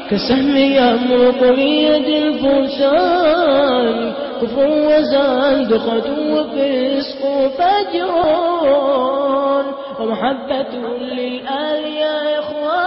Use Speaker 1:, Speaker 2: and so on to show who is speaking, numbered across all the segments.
Speaker 1: كسهم يمرق من يد الفرسان كفر وزندقة وفسق فجرون ومحبة للآل يا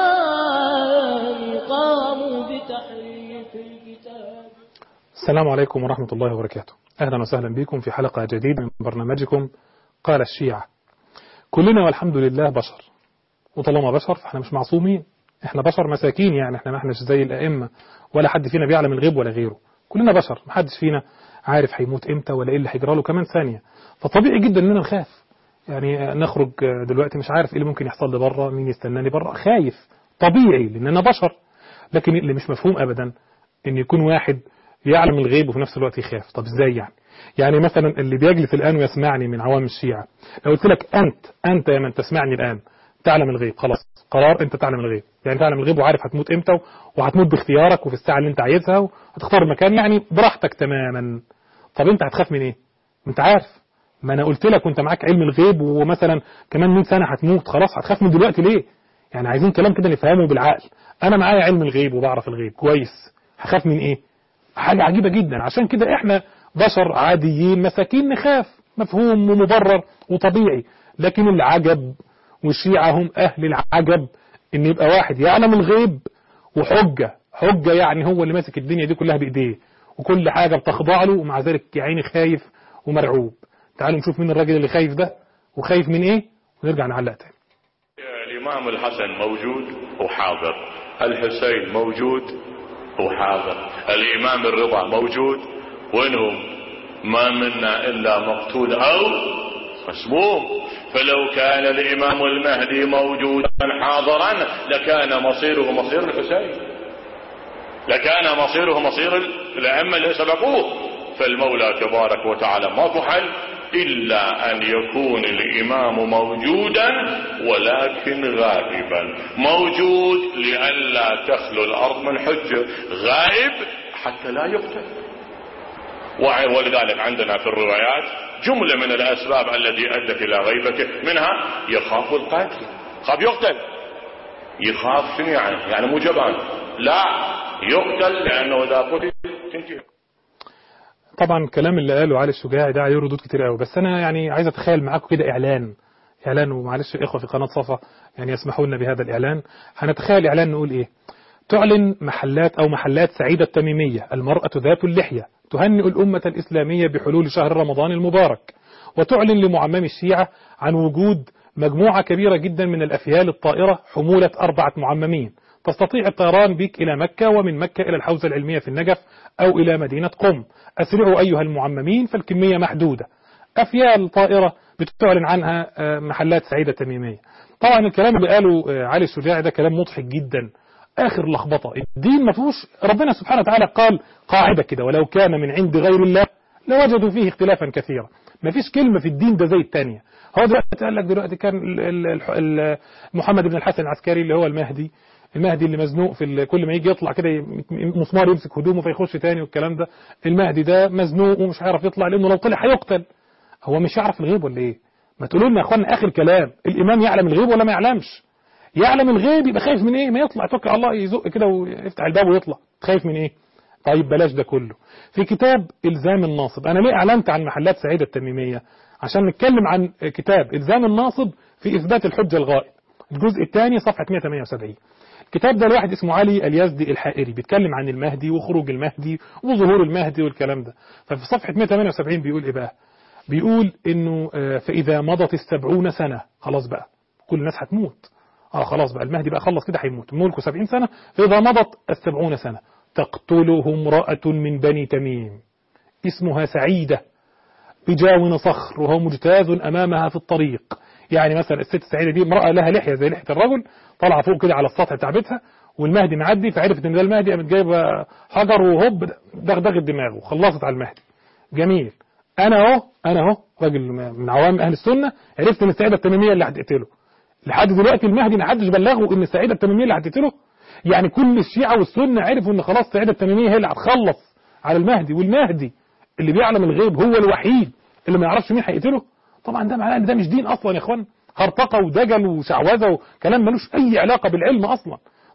Speaker 1: إخوان قاموا بتحريف الكتاب
Speaker 2: السلام عليكم ورحمة الله وبركاته أهلا وسهلا بكم في حلقة جديدة من برنامجكم قال الشيعة كلنا والحمد لله بشر وطالما بشر فاحنا مش معصومين احنا بشر مساكين يعني احنا ما احناش زي الأئمة ولا حد فينا بيعلم الغيب ولا غيره كلنا بشر محدش فينا عارف هيموت امتى ولا ايه اللي هيجرى له كمان ثانية فطبيعي جدا اننا نخاف يعني نخرج دلوقتي مش عارف ايه اللي ممكن يحصل لي بره مين يستناني بره خايف طبيعي لان انا بشر لكن اللي مش مفهوم ابدا ان يكون واحد يعلم الغيب وفي نفس الوقت يخاف طب ازاي يعني يعني مثلا اللي بيجلس الآن ويسمعني من عوام الشيعة لو قلت لك أنت أنت يا من تسمعني الآن تعلم الغيب خلاص قرار أنت تعلم الغيب يعني تعلم الغيب وعارف هتموت إمتى وهتموت باختيارك وفي الساعة اللي أنت عايزها وهتختار المكان يعني براحتك تماما طب أنت هتخاف من إيه أنت عارف ما أنا قلت لك وأنت معاك علم الغيب ومثلا كمان 100 سنة هتموت خلاص هتخاف من دلوقتي ليه يعني عايزين كلام كده نفهمه بالعقل أنا معايا علم الغيب وبعرف الغيب كويس هخاف من إيه حاجة عجيبة جدا عشان كده إحنا بشر عاديين مساكين نخاف مفهوم ومبرر وطبيعي لكن العجب والشيعة هم أهل العجب إن يبقى واحد يعلم الغيب وحجة حجة يعني هو اللي ماسك الدنيا دي كلها بإيديه وكل حاجة بتخضع له ومع ذلك يا عيني خايف ومرعوب تعالوا نشوف مين الراجل اللي خايف ده وخايف من إيه ونرجع نعلق تاني
Speaker 3: الإمام الحسن موجود وحاضر الحسين موجود وحاضر الإمام الرضا موجود وينهم ما منا إلا مقتول أو مسموم فلو كان الإمام المهدي موجودا حاضرا لكان مصيره مصير الحسين لكان مصيره مصير الأئمة اللي سبقوه فالمولى تبارك وتعالى ماكو حل إلا أن يكون الإمام موجودا ولكن غائبا موجود لئلا تخلو الأرض من حجة غائب حتى لا يقتل ولذلك عندنا في الروايات جملة من الأسباب التي أدت إلى غيبته منها يخاف القتل خاف يقتل يخاف شنو يعني يعني مو جبان لا يقتل لأنه إذا قتل تنتهي
Speaker 2: طبعا الكلام اللي قاله علي الشجاعي ده عليه ردود كتير قوي بس انا يعني عايز اتخيل معاكم كده اعلان اعلان ومعلش الاخوه في قناه صفا يعني يسمحوا لنا بهذا الاعلان هنتخيل اعلان نقول ايه تعلن محلات او محلات سعيده التميميه المراه ذات اللحيه تهنئ الامه الاسلاميه بحلول شهر رمضان المبارك وتعلن لمعمم الشيعه عن وجود مجموعه كبيره جدا من الافيال الطائره حموله اربعه معممين تستطيع الطيران بك إلى مكة ومن مكة إلى الحوزة العلمية في النجف أو إلى مدينة قم أسرعوا أيها المعممين فالكمية محدودة أفيال طائرة بتعلن عنها محلات سعيدة تميمية طبعا الكلام اللي قاله علي الشجاعي ده كلام مضحك جدا آخر لخبطة الدين ما فيهوش ربنا سبحانه وتعالى قال قاعدة كده ولو كان من عند غير الله لوجدوا فيه اختلافا كثيرا ما فيش كلمة في الدين ده زي الثانية هو دلوقتي قال لك دلوقتي كان محمد بن الحسن العسكري اللي هو المهدي المهدي اللي مزنوق في كل ما يجي يطلع كده مسمار يمسك هدومه فيخش تاني والكلام ده المهدي ده مزنوق ومش هيعرف يطلع لانه لو طلع هيقتل هو مش يعرف الغيب ولا ايه ما تقولوا لنا يا اخوانا اخر كلام الامام يعلم الغيب ولا ما يعلمش يعلم الغيب يبقى خايف من ايه ما يطلع يتوكل الله يزق كده ويفتح الباب ويطلع خايف من ايه طيب بلاش ده كله في كتاب الزام الناصب انا ليه اعلنت عن محلات سعيده التميميه عشان نتكلم عن كتاب الزام الناصب في اثبات الحجه الغائب الجزء الثاني صفحه 178 الكتاب ده لواحد اسمه علي اليزدي الحائري بيتكلم عن المهدي وخروج المهدي وظهور المهدي والكلام ده ففي صفحة 178 بيقول ايه بقى بيقول انه فاذا مضت السبعون سنة خلاص بقى كل الناس هتموت اه خلاص بقى المهدي بقى خلص كده هيموت ملكه 70 سنة فاذا مضت السبعون سنة تقتله امرأة من بني تميم اسمها سعيدة بجاون صخر وهو مجتاز امامها في الطريق يعني مثلا الست السعيدة دي امرأة لها لحية زي لحية الرجل طالعة فوق كده على السطح بتاع بيتها والمهدي معدي فعرفت ان ده المهدي قامت جايبه حجر وهوب دغدغت دماغه وخلصت على المهدي جميل انا اهو انا اهو راجل من عوام اهل السنه عرفت ان السعيده التميميه اللي هتقتله لحد دلوقتي المهدي ما حدش بلغه ان السعيده التميميه اللي هتقتله يعني كل الشيعه والسنه عرفوا ان خلاص السعيده التميميه هي اللي هتخلص على المهدي والمهدي اللي بيعلم الغيب هو الوحيد اللي ما يعرفش مين هيقتله طبعا ده معناه ان ده مش دين اصلا يا اخوان هرطقه ودجل وشعوذه وكلام ملوش اي علاقه بالعلم اصلا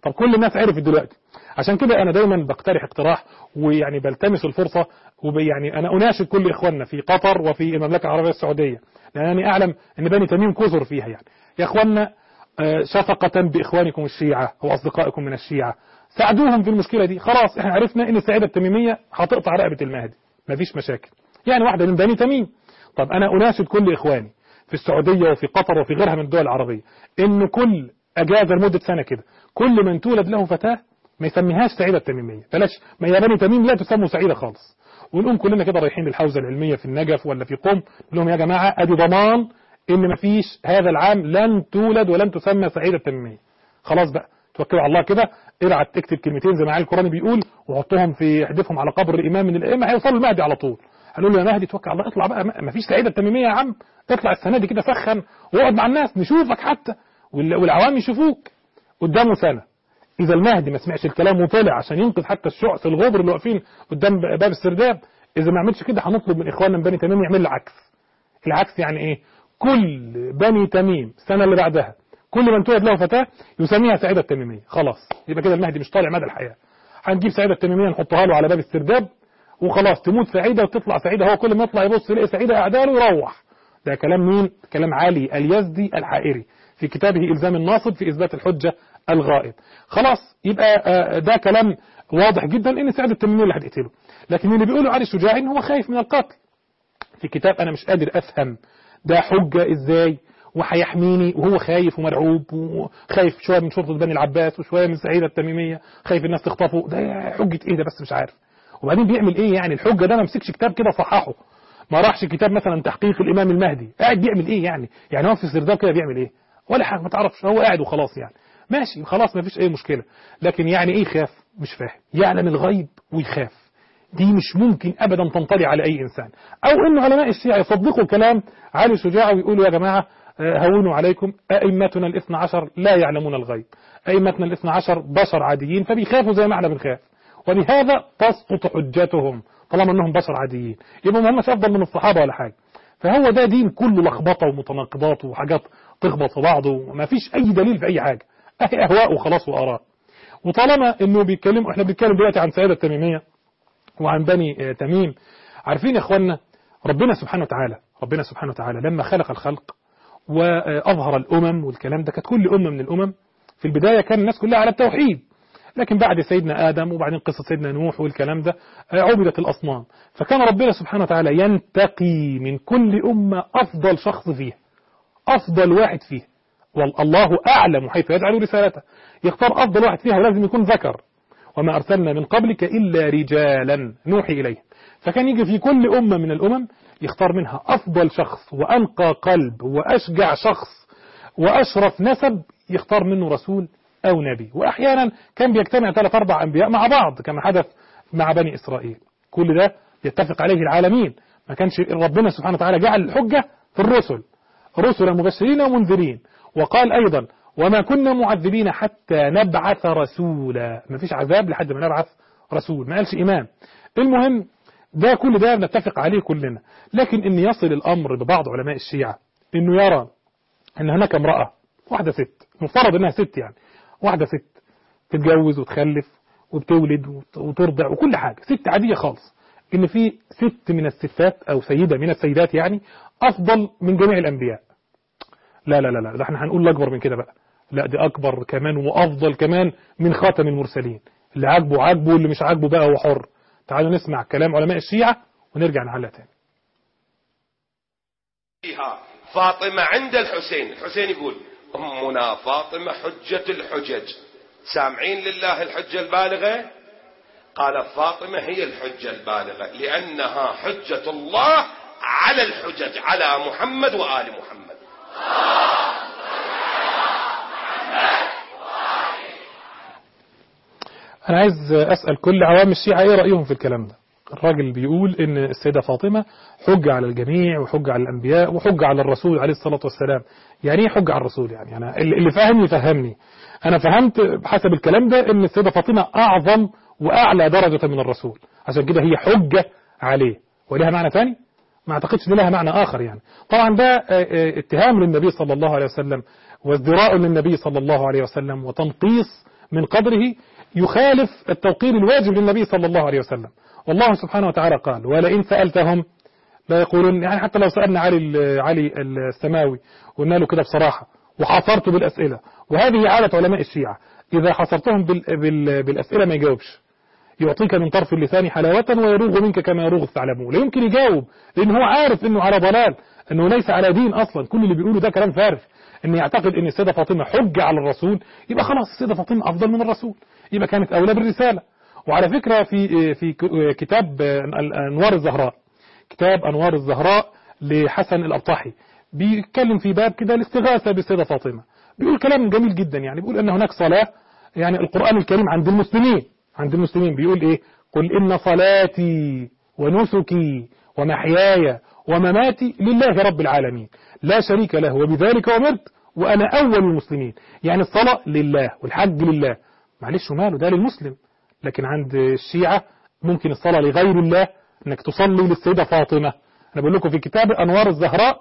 Speaker 2: طب كل الناس عرفت دلوقتي عشان كده انا دايما بقترح اقتراح ويعني بلتمس الفرصه ويعني انا اناشد كل اخواننا في قطر وفي المملكه العربيه السعوديه لانني اعلم ان بني تميم كثر فيها يعني يا اخواننا آه، شفقة بإخوانكم الشيعة أو أصدقائكم من الشيعة ساعدوهم في المشكلة دي خلاص احنا عرفنا ان السعيدة التميمية هتقطع رقبة المهدي مفيش مشاكل يعني واحدة من بني تميم طب أنا أناشد كل إخواني في السعودية وفي قطر وفي غيرها من الدول العربية إن كل أجازة لمدة سنة كده كل من تولد له فتاة ما يسميهاش سعيدة التميمية بلاش ما يا بني تميم لا تسموا سعيدة خالص ونقوم كلنا كده رايحين للحوزة العلمية في النجف ولا في قم نقول لهم يا جماعة أدي ضمان إن مفيش هذا العام لن تولد ولن تسمى سعيدة التميمية خلاص بقى توكلوا على الله كده ابعت تكتب كلمتين زي ما علي القرآن بيقول وحطهم في احدفهم على قبر الإمام من الأئمة هيوصلوا المهدي على طول هنقول له يا مهدي توكل على الله اطلع بقى ما فيش سعيدة التميمية يا عم اطلع السنة دي كده سخن واقعد مع الناس نشوفك حتى وال- والعوام يشوفوك قدامه سنة إذا المهدي ما سمعش الكلام وطلع عشان ينقذ حتى الشعث الغبر اللي واقفين قدام باب السرداب إذا ما عملش كده هنطلب من إخواننا من بني تميم يعمل العكس العكس يعني إيه كل بني تميم السنة اللي بعدها كل من تولد له فتاة يسميها سعيدة التميمية خلاص يبقى كده المهدي مش طالع مدى الحياة هنجيب سعيدة التميمية نحطها له على باب السرداب وخلاص تموت سعيدة وتطلع سعيدة هو كل ما يطلع يبص يلاقي سعيدة قاعدة له ويروح ده كلام مين كلام علي اليزدي الحائري في كتابه إلزام الناصب في إثبات الحجة الغائب خلاص يبقى آه، ده كلام واضح جدا ان سعيدة التميمية اللي هتقتله لكن اللي بيقوله علي الشجاعي ان هو خايف من القتل في كتاب انا مش قادر افهم ده حجة ازاي وهيحميني وهو خايف ومرعوب وخايف شوية من شرطة بني العباس وشوية من سعيدة التميمية خايف الناس تخطفه ده حجة ايه ده بس مش عارف وبعدين بيعمل ايه يعني الحجة ده ما مسكش كتاب كده صححه ما راحش كتاب مثلا تحقيق الامام المهدي قاعد بيعمل ايه يعني يعني هو في السرداب كده بيعمل ايه ولا حاجة ما تعرفش هو قاعد وخلاص يعني ماشي خلاص ما فيش اي مشكلة لكن يعني ايه يخاف مش فاهم يعلم الغيب ويخاف دي مش ممكن ابدا تنطلي على اي انسان او ان علماء الشيعة يصدقوا كلام علي شجاع ويقولوا يا جماعة آه، هونوا عليكم ائمتنا الاثنى عشر لا يعلمون الغيب ائمتنا الاثنى عشر بشر عاديين فبيخافوا زي ما احنا بنخاف وبهذا تسقط حجتهم طالما انهم بشر عاديين يبقى ما همش افضل من الصحابة ولا حاجة فهو ده دين كله لخبطة ومتناقضات وحاجات تخبط في بعض وما فيش اي دليل في اي حاجة اهي اهواء وخلاص واراء وطالما انه بيتكلم احنا بنتكلم دلوقتي عن سيدة التميمية وعن بني آه، تميم عارفين يا اخوانا ربنا سبحانه وتعالى ربنا سبحانه وتعالى لما خلق الخلق وأظهر الأمم والكلام ده كانت كل أمة من الأمم في البداية كان الناس كلها على التوحيد لكن بعد سيدنا آدم وبعدين قصة سيدنا نوح والكلام ده آه، عبدت الأصنام فكان ربنا سبحانه وتعالى ينتقي من كل أمة أفضل شخص فيها أفضل واحد فيها والله أعلم حيث يجعل رسالته يختار أفضل واحد فيها ولازم يكون ذكر وما أرسلنا من قبلك إلا رجالا نوحي إليه فكان يجي في كل أمة من الأمم يختار منها أفضل شخص وأنقى قلب وأشجع شخص وأشرف نسب يختار منه رسول أو نبي وأحيانا كان بيجتمع ثلاث أربع أنبياء مع بعض كما حدث مع بني إسرائيل كل ده يتفق عليه العالمين ما كانش ربنا سبحانه وتعالى جعل الحجة في الرسل رسلا مبشرين ومنذرين وقال أيضا وما كنا معذبين حتى نبعث رسولا ما فيش عذاب لحد ما نبعث رسول ما قالش إمام المهم ده كل ده نتفق عليه كلنا لكن ان يصل الأمر ببعض علماء الشيعة انه يرى ان هناك امرأة واحدة ست مفترض انها ست يعني واحدة ست تتجوز وتخلف وبتولد وت- وترضع وكل حاجة ست عادية خالص ان في ست من الستات او سيدة من السيدات يعني افضل من جميع الانبياء لا لا لا لا ده احنا هنقول اكبر من كده بقى لا دي اكبر كمان وافضل كمان من خاتم المرسلين اللي عاجبه عاجبه واللي مش عاجبه بقى هو حر تعالوا نسمع كلام علماء الشيعة ونرجع نعلق تاني
Speaker 4: فيها فاطمة عند الحسين الحسين يقول أمنا فاطمة حجة الحجج سامعين لله الحجة البالغة قال فاطمة هي الحجة البالغة لأنها حجة الله على الحجج على محمد وآل محمد
Speaker 2: أنا عايز أسأل كل عوام الشيعة إيه رأيهم في الكلام ده الراجل بيقول إن السيدة فاطمة حجة على الجميع وحجة على الأنبياء وحجة على الرسول عليه الصلاة والسلام يعني إيه حجة على الرسول يعني أنا اللي اللي فاهم يفهمني أنا فهمت بحسب الكلام ده إن السيدة فاطمة أعظم وأعلى درجة من الرسول عشان كده هي حجة عليه ولها معنى تاني ما اعتقدش ان لها معنى آخر يعني طبعا ده آه، آه، اتهام للنبي صلى الله عليه وسلم وازدراء للنبي صلى الله عليه وسلم وتنقيص من قدره يخالف التوقير الواجب للنبي صلى الله عليه وسلم والله سبحانه وتعالى قال ولئن سألتهم لا يقولون يعني حتى لو سألنا علي علي السماوي وقلنا له كده بصراحة وحاصرته بالأسئلة وهذه عادة علماء الشيعة إذا حصرتهم بال بال بالأسئلة ما يجاوبش يعطيك من طرف اللسان حلاوة ويروغ منك كما يروغ الثعلبون لا يمكن يجاوب لأن هو عارف أنه على ضلال أنه ليس على دين أصلا كل اللي بيقوله ده كلام فارغ أن يعتقد أن السيدة فاطمة حجة على الرسول يبقى خلاص السيدة فاطمة أفضل من الرسول يبقى كانت أولى بالرسالة وعلى فكرة في في كتاب أنوار الزهراء كتاب أنوار الزهراء لحسن الأبطاحي بيتكلم في باب كده الاستغاثة بالسيدة فاطمة بيقول كلام جميل جدا يعني بيقول أن هناك صلاة يعني القرآن الكريم عند المسلمين عند المسلمين بيقول إيه قل إن صلاتي ونسكي ومحياي ومماتي لله رب العالمين لا شريك له وبذلك أمرت وأنا أول المسلمين يعني الصلاة لله والحج لله معلش وماله ده للمسلم لكن عند الشيعة ممكن الصلاة لغير الله انك تصلي للسيدة فاطمة انا بقول لكم في كتاب انوار الزهراء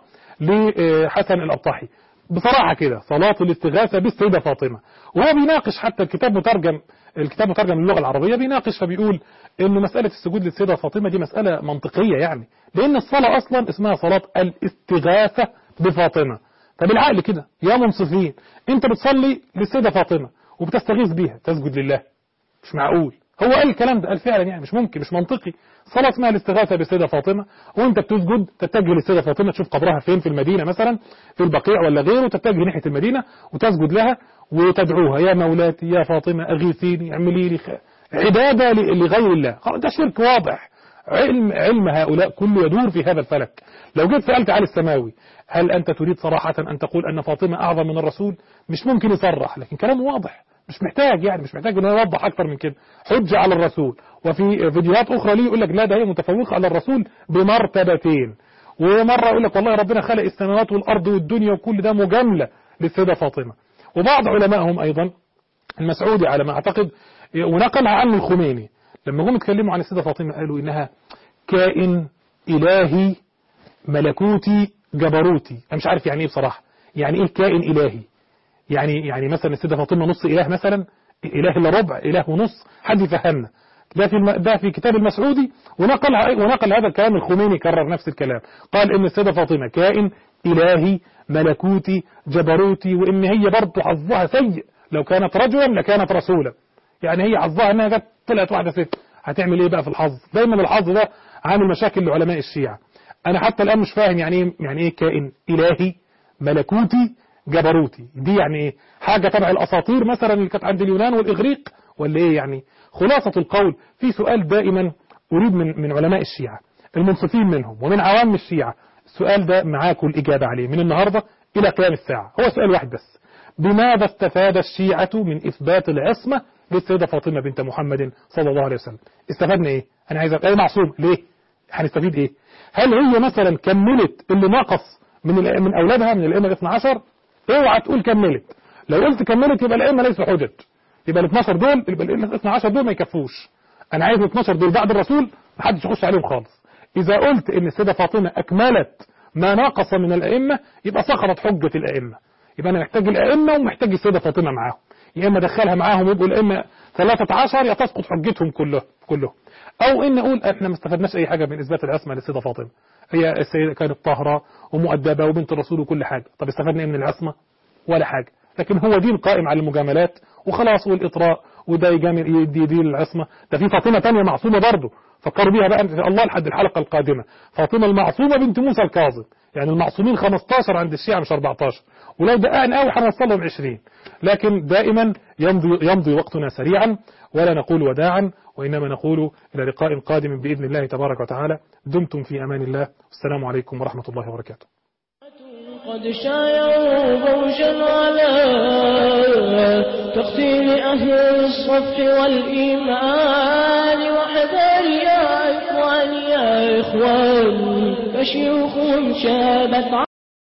Speaker 2: لحسن الابطاحي بصراحة كده صلاة الاستغاثة بالسيدة فاطمة وهو بيناقش حتى الكتاب مترجم الكتاب مترجم للغة العربية بيناقش فبيقول ان مسألة السجود للسيدة فاطمة دي مسألة منطقية يعني لان الصلاة اصلا اسمها صلاة الاستغاثة بفاطمة فبالعقل كده يا منصفين انت بتصلي للسيدة فاطمة وبتستغيث بيها تسجد لله مش معقول هو قال الكلام ده قال فعلا يعني مش ممكن مش منطقي صلاة اسمها الاستغاثة بالسيدة فاطمة وانت بتسجد تتجه للسيدة فاطمة تشوف قبرها فين في المدينة مثلا في البقيع ولا غيره تتجه ناحية المدينة وتسجد لها وتدعوها يا مولاتي يا فاطمة أغيثيني اعملي لي خ... عبادة لغير الله ده شرك واضح علم علم هؤلاء كله يدور في هذا الفلك لو جيت سألت علي السماوي هل أنت تريد صراحة أن تقول أن فاطمة أعظم من الرسول مش ممكن يصرح لكن كلامه واضح مش محتاج يعني مش محتاج انه يوضح اكتر من كده حجة على الرسول وفي فيديوهات اخرى ليه يقول لك لا ده هي متفوقة على الرسول بمرتبتين ومرة يقول لك والله ربنا خلق السماوات والارض والدنيا وكل ده مجاملة للسيدة فاطمة وبعض علمائهم ايضا المسعودي على ما اعتقد ونقلها عنه الخميني لما جم يتكلموا عن السيدة فاطمة قالوا انها كائن الهي ملكوتي جبروتي انا مش عارف يعني ايه بصراحة يعني ايه كائن الهي يعني يعني مثلا السيدة فاطمة نص إله مثلا إله إلا ربع إله ونص حد يفهمنا ده في الم... ده في كتاب المسعودي ونقل ونقل هذا الكلام الخميني كرر نفس الكلام قال إن السيدة فاطمة كائن إلهي ملكوتي جبروتي وإن هي برضه حظها سيء لو كانت رجلا لكانت رسولا يعني هي حظها إنها جت طلعت واحدة ست هتعمل إيه بقى في الحظ دايما الحظ ده عامل مشاكل لعلماء الشيعة أنا حتى الآن مش فاهم يعني إيه يعني إيه كائن إلهي ملكوتي جبروتي دي يعني ايه حاجة تبع الاساطير مثلا اللي كانت عند اليونان والاغريق ولا ايه يعني خلاصة القول في سؤال دائما اريد من من علماء الشيعة المنصفين منهم ومن عوام الشيعة السؤال ده معاكم الاجابة عليه من النهاردة الى قيام الساعة هو سؤال واحد بس بماذا استفاد الشيعة من اثبات العصمة للسيدة فاطمة بنت محمد صلى الله عليه وسلم استفدنا ايه انا عايز ايه معصوم ليه هنستفيد ايه هل هي مثلا كملت اللي نقص من من اولادها من الائمه الاثنى عشر اوعى تقول كملت لو قلت كملت يبقى الائمه ليسوا حجج يبقى ال 12 دول يبقى الائمه ال 12 دول ما يكفوش انا عايز ال 12 دول بعد الرسول ما حدش يخش عليهم خالص اذا قلت ان السيده فاطمه اكملت ما نقص من الائمه يبقى سقطت حجه الائمه يبقى انا محتاج الائمه ومحتاج السيده فاطمه معاهم يا اما ادخلها معاهم يبقوا الائمه 13 يا تسقط حجتهم كله كلهم او ان اقول احنا ما استفدناش اي حاجه من اثبات العصمه للسيده فاطمه هي السيده كانت طاهره ومؤدبه وبنت الرسول وكل حاجه طب استفدنا ايه من العصمه ولا حاجه لكن هو دين قائم على المجاملات وخلاص والاطراء وده يجامل يدي دين العصمه ده في فاطمه ثانيه معصومه برضه فكروا بيها بقى ان شاء الله لحد الحلقه القادمه فاطمه المعصومه بنت موسى الكاظم يعني المعصومين 15 عند الشيعة مش 14 ولو دققنا قوي هنوصل لهم 20 لكن دائما يمضي, يمضي وقتنا سريعا ولا نقول وداعا وإنما نقول إلى لقاء قادم بإذن الله تبارك وتعالى دمتم في أمان الله والسلام عليكم ورحمة الله وبركاته
Speaker 1: قد شايعوا بوشا على تقتيل أهل الصف والإيمان وحذر يا إخوان يا إخوان فشيوخهم شابت